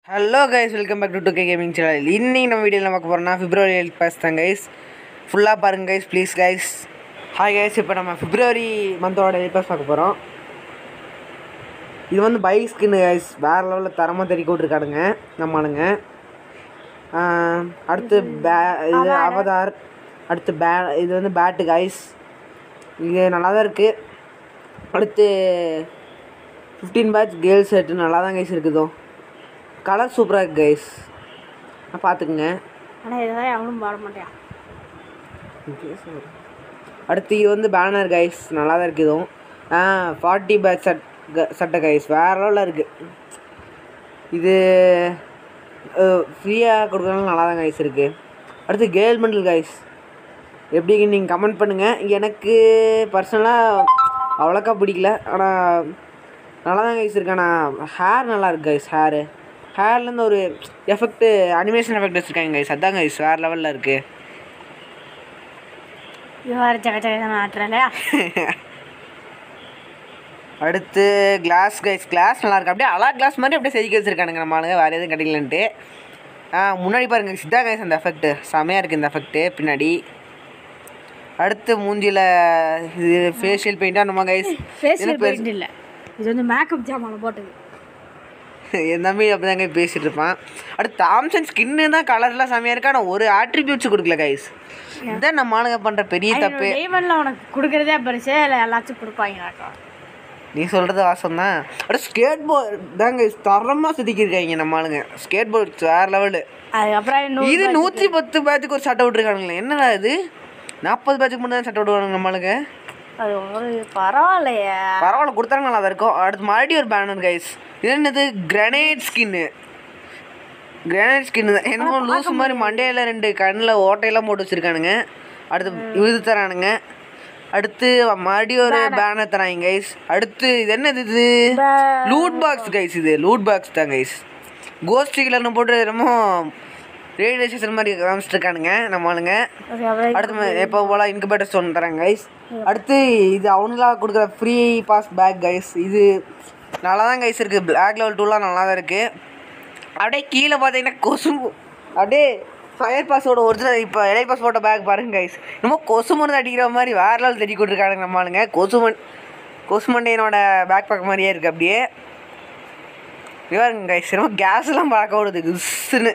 Hello guys welcome back to to K gaming channel இன்னைக்கு நம்ம வீடியோவில் பார்க்க போகிறோம்னா பிப்ரவரி எயிட் பாஸ் தான் கைஸ் ஃபுல்லாக பாருங்க guys please guys hi guys இப்போ நம்ம பிப்ரவரி மந்தோட எயிட் பாஸ் பார்க்க போகிறோம் இது வந்து பைக் ஸ்கின்னு கைஸ் வேறு லெவலில் தரமாக தெறிக்க விட்ருக்கானுங்க நம்ம ஆளுங்க ஆஹ், அடுத்து பே இது அவதார் அடுத்து பே இது வந்து பேட்டு கைஸ் இது நல்லா தான் இருக்குது அடுத்து ஃபிஃப்டீன் பேட்ச் கேர்ள்ஸ் செட்டு நல்லா தான் கைஸ் இருக்குதோ கலர் சூப்பராக இருக்கு கைஸ் பார்த்துக்குங்க ஆனால் இதெல்லாம் எவனும் பாட மாட்டான் அடுத்து இது வந்து பேனர் கைஸ் நல்லா தான் இருக்குது இதுவும் ஆ ஃபார்ட்டி பேட்ச் சட் க- சட்டை கைஸ் வேற லெவலில் இருக்குது இது ஃப்ரீயாக கொடுக்குறதுனால நல்லா தான் கைஸ் இருக்குது அடுத்து கேர்ள் மண்டல் கைஸ் எப்படி நீங்கள் கமெண்ட் பண்ணுங்கள் எனக்கு பர்சனலாக அவ்வளோக்கா பிடிக்கல ஆனால் நல்லா தான் கைஸ் இருக்கு ஆனால் ஹேர் நல்லா இருக்கு கைஸ் ஹேரு ஹேர்லேருந்து ஒரு எஃபெக்ட்டு அனிமேஷன் எஃபெக்ட் வச்சுருக்காங்க கைஸ் அதான் கைஸ் வேறு லெவலில் இருக்குது இது வேறு சக்க சக்க ஆட்டுறேன் இல்லையா அடுத்து கிளாஸ் கைஸ் கிளாஸ் நல்லா இருக்கு அப்படியே அலா கிளாஸ் மாதிரி அப்படியே செதுக்கி வச்சிருக்கானுங்க நம்ம ஆளுங்க வேறு எதுவும் கிடைக்கலன்ட்டு ஆ முன்னாடி பாருங்க சித்தா கைஸ் அந்த எஃபெக்ட்டு செமையாக இருக்குது இந்த எஃபெக்ட்டு பின்னாடி அடுத்து மூஞ்சியில் இது ஃபேஷியல் பெயிண்டாக நம்ம கைஸ் ஃபேஷியல் பெயிண்ட் இல்லை இது வந்து மேக்கப் ஜாமான் போட்டது என் தம்பி அப்படி தாங்க பேசிகிட்டு இருப்பான் அடுத்து தாம்சன் ஸ்கின்னு தான் கலர்லாம் செமையாக இருக்கு ஆனால் ஒரு ஆட்ரிபியூட்ஸ் கொடுக்கல கைஸ் இதுதான் நம்ம ஆளுங்க பண்ணுற பெரிய தப்பு டைமண்டில் உனக்கு கொடுக்குறதே பெருசு இல்லை எல்லாத்தையும் கொடுப்பாங்களாக்கா நீ சொல்கிறது வாசம் தான் அடுத்து ஸ்கேட் போர்ட் தாங்க தரமாக செதுக்கியிருக்காங்க நம்ம ஆளுங்க ஸ்கேட் போர்ட் வேறு லெவலு அதுக்கப்புறம் இன்னும் இது நூற்றி பத்து பேட்சுக்கு ஒரு சட்டை விட்ருக்கானுங்களே என்னடா இது நாற்பது பேட்சுக்கு மட்டும் தான் சட்டை விடுவாங்க நம்மளுக்கு அது ஒரு பரவாயில்லையே பரவாயில்ல கொடுத்தாங்க நல்லா தான் இருக்கும் அடுத்து மறுபடியும் ஒரு பேனர் கைஸ் இது என்னது கிரனேட் ஸ்கின்னு கிரனேட் ஸ்கின்னு தான் என்னமோ லூஸ் மாதிரி மண்டையில் ரெண்டு கண்ணில் ஓட்டையெல்லாம் போட்டு வச்சுருக்கானுங்க அடுத்து இது தரானுங்க அடுத்து மறுபடியும் ஒரு பேனர் தராங்க கைஸ் அடுத்து இது என்னது இது லூட் பாக்ஸ் கைஸ் இது லூட் பாக்ஸ் தான் கைஸ் கோஸ்ட் கிளர்னு போட்டு என்னமோ ரேடியோ ஸ்டேஷன் மாதிரி காமிச்சிட்ருக்கானுங்க நம்ம ஆளுங்க அதுக்கப்புறம் அடுத்து ம- எப்போ போல் இன்குபேட்டர் ஸ்டோன் தராங்க கைஸ் அடுத்து இது அவனுங்களா கொடுக்குற ஃப்ரீ பாஸ் பேக் கைஸ் இது நல்லா தான் கைஸ் இருக்குது பிளாக் லெவல் டூலாம் நல்லா தான் இருக்குது அப்படியே கீழே பார்த்தீங்கன்னா கொசு அப்படியே ஃபயர் பாஸோட ஒரிஜினல் இப்போ இலை பாஸ் போட்ட பேக் பாருங்க கைஸ் என்னமோ கொசு மருந்து அடிக்கிற மாதிரி வேற லெவல் தெடி கொடுத்துருக்கானுங்க நம்ம ஆளுங்க கொசு மண் கொசு மண்டையனோட பேக் பேக் மாதிரியே இருக்குது அப்படியே இவருங்க கைஸ் என்னமோ கேஸ்லாம் பார்க்க விடுது குஸ்ஸுன்னு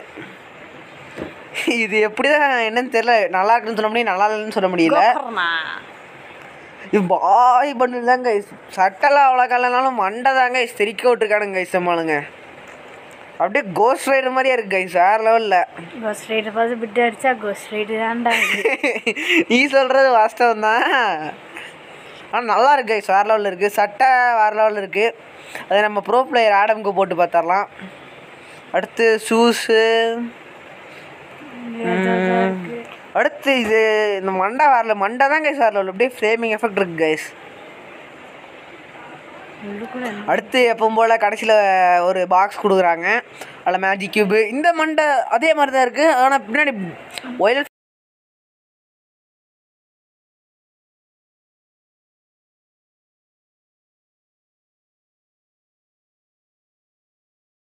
இது எப்படி தான் என்னன்னு தெரியல நல்லா இருக்குன்னு சொல்ல முடியும் நல்லா இல்லைன்னு சொல்ல முடியல கோக்கர்னா. இது பாய் பண்ணு தாங்க சட்டெல்லாம் அவ்வளோ கல்லனாலும் மண்டை தாங்க தெறிக்க விட்டுருக்கானுங்க கைஸ் நம்மளுங்க அப்படியே கோஸ்ட் ரைடர் மாதிரியே இருக்கு கைஸ் வேற லெவலில் கோஸ்ட் ரைடு பார்த்து பிட்டு அடிச்சா கோஸ்ட் ரைடு தான்டா இது. நீ சொல்கிறது வாஸ்தவம் தான் ஆனால் நல்லா இருக்கு கைஸ் வேற லெவலில் இருக்குது சட்டை வேற லெவலில் இருக்குது அதை நம்ம ப்ரோ பிளேயர் ஆடம்க்கு போட்டு பார்த்துடலாம் அடுத்து ஷூஸு அடுத்து இது இந்த மண்டை வரல மண்டை தான் கைஸ் வரல அப்படியே ஃப்ரேமிங் எஃபெக்ட் இருக்கு கைஸ் உள்ளுக்குள்ள என்ன? அடுத்து எப்பவும் போல் கடைசியில் ஒரு பாக்ஸ் கொடுக்குறாங்க அதில் மேஜிக் கியூபு இந்த மண்டை அதே மாதிரி தான் இருக்குது ஆனால் பின்னாடி ஒயல்